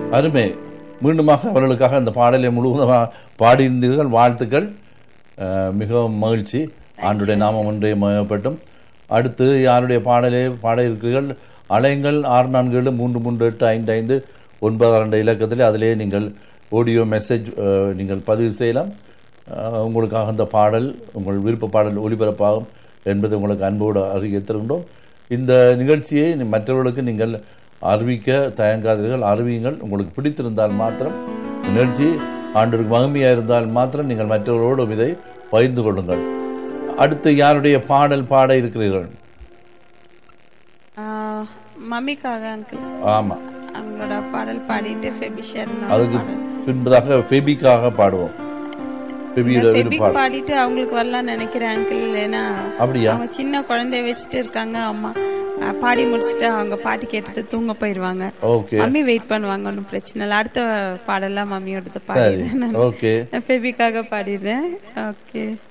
அருமை மீண்டுமாக அவர்களுக்காக அந்த பாடலை முழுவதுமாக பாடியிருந்தீர்கள் வாழ்த்துக்கள் அஹ், மிகவும் மகிழ்ச்சி ஆண்டுடைய நாமம் ஒன்றே மயப்பட்டும் அடுத்து யாருடைய பாடலை பாட இருக்கிறீர்கள் அலைங்கள் ஆறு நான்கு ஏழு மூன்று மூன்று எட்டு ஐந்து ஐந்து ஒன்பது ரெண்டு இலக்கத்தில் அதிலே நீங்கள் ஆடியோ மெசேஜ் அஹ், நீங்கள் பதிவு செய்யலாம் அஹ், உங்களுக்காக அந்த பாடல் உங்கள் விருப்ப பாடல் ஒளிபரப்பாகும் என்பதை உங்களுக்கு அன்போடு அறிவிக்க தருகின்றோம் இந்த நிகழ்ச்சியை நீ- மற்றவர்களுக்கு நீங்கள் அறிவிக்க தயங்காதீர்கள் அறிவியுங்கள் உங்களுக்கு பிடித்திருந்தால் மாத்திரம் நிகழ்ச்சி ஆண்டிற்கு மகிமையாக இருந்தால் மாத்திரம் நீங்கள் மற்றவர்களோடும் இதை பகிர்ந்து கொள்ளுங்கள் அடுத்து யாருடைய பாடல் பாட இருக்கிறீர்கள் ஆஹ், மம்மிக்காக அங்கிள் ஆமாம் அவங்களோட பாடல் பாடிட்டு ஃபெபிஷர் அதுக்கு பின்பதாக ஃபெபிக்காக பாடுவோம் ஃபெபியோட ஒரு ஃபெபிக் பாடல் பாடிட்டு அவங்களுக்கு வரலாம்னு நினைக்கிறேன் அங்கிள் ஏன்னா அப்படியா அவங்க சின்ன குழந்தைய வச்சுட்டு இருக்காங்க அம்மா ஆஹ், பாடி முடிச்சுட்டு அவங்க பாட்டு கேட்டுட்டு தூங்க போயிருவாங்க ஓகே மம்மி வெயிட் பண்ணுவாங்க ஒன்றும் பிரச்சனை இல்லை அடுத்த பாடெல்லாம் மம்மியோடது சரி பாடிடுறேன் நான் ஓகே ஃபெபிக்காக பாடிடுறேன் ஓகே